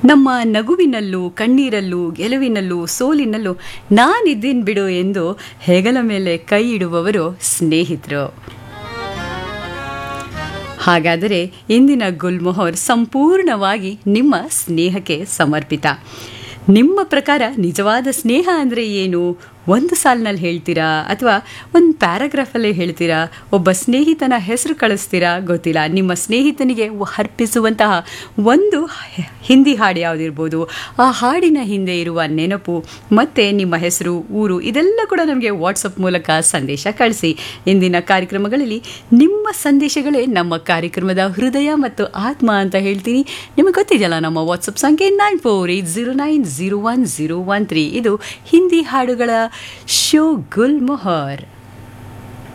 ನಮ್ಮ ನಗುವಿನಲ್ಲೂ ಕಣ್ಣೀರಲ್ಲೂ ಗೆಲುವಿನಲ್ಲೂ ಸೋಲಿನಲ್ಲೂ ನಾನಿದ್ದೀನಿ ಬಿಡು ಎಂದು ಹೆಗಲ ಮೇಲೆ ಕೈ ಇಡುವವರು ಸ್ನೇಹಿತರು ಹಾಗಾದರೆ ಇಂದಿನ ಗುಲ್ಮೊಹರ್ ಸಂಪೂರ್ಣವಾಗಿ ನಿಮ್ಮ ಸ್ನೇಹಕ್ಕೆ ಸಮರ್ಪಿತ ನಿಮ್ಮ ಪ್ರಕಾರ ನಿಜವಾದ ಸ್ನೇಹ ಅಂದರೆ ಏನು ಒಂದು ಸಾಲಿನಲ್ಲಿ ಹೇಳ್ತೀರಾ ಅಥವಾ ಒಂದು ಪ್ಯಾರಾಗ್ರಾಫಲ್ಲೇ ಹೇಳ್ತೀರಾ ಒಬ್ಬ ಸ್ನೇಹಿತನ ಹೆಸರು ಕಳಿಸ್ತೀರಾ ಗೊತ್ತಿಲ್ಲ ನಿಮ್ಮ ಸ್ನೇಹಿತನಿಗೆ ಅರ್ಪಿಸುವಂತಹ ಒಂದು ಹಿಂದಿ ಹಾಡು ಯಾವುದಿರ್ಬೋದು ಆ ಹಾಡಿನ ಹಿಂದೆ ಇರುವ ನೆನಪು ಮತ್ತು ನಿಮ್ಮ ಹೆಸರು ಊರು ಇದೆಲ್ಲ ಕೂಡ ನಮಗೆ ವಾಟ್ಸಪ್ ಮೂಲಕ ಸಂದೇಶ ಕಳಿಸಿ ಇಂದಿನ ಕಾರ್ಯಕ್ರಮಗಳಲ್ಲಿ ನಿಮ್ಮ ಸಂದೇಶಗಳೇ ನಮ್ಮ ಕಾರ್ಯಕ್ರಮದ ಹೃದಯ ಮತ್ತು ಆತ್ಮ ಅಂತ ಹೇಳ್ತೀನಿ ನಿಮಗೆ ಗೊತ್ತಿದೆಯಲ್ಲ ನಮ್ಮ ವಾಟ್ಸಪ್ ಸಂಖ್ಯೆ nine four eight zero nine zero one zero one three ಇದು ಹಿಂದಿ ಹಾಡುಗಳ ಶೋ ಗುಲ್ ಮೊಹರ್